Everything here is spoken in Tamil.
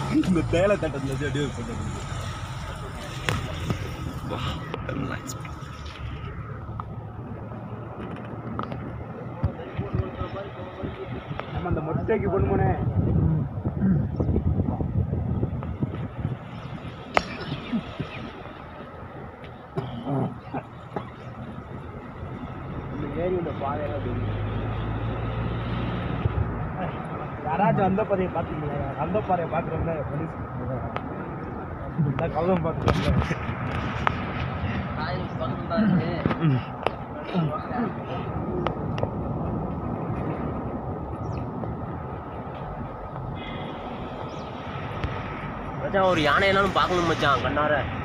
இந்த தேலை தட்டத்தில் வச்சு அப்படியே பண்ணுறது நம்ம அந்த மொட்டைக்கு கொண்டு போனேன் இந்த ஏரி இந்த பாதையில அப்படி யாராச்சும் அந்த பாதையை பார்த்துக்கீங்களா அந்த பாதையை பார்க்குறவங்க போலீஸ் கவலம் பார்க்குறவங்க மச்சான் ஒரு யானை என்னாலும் பார்க்கணும் மச்சான் கண்ணார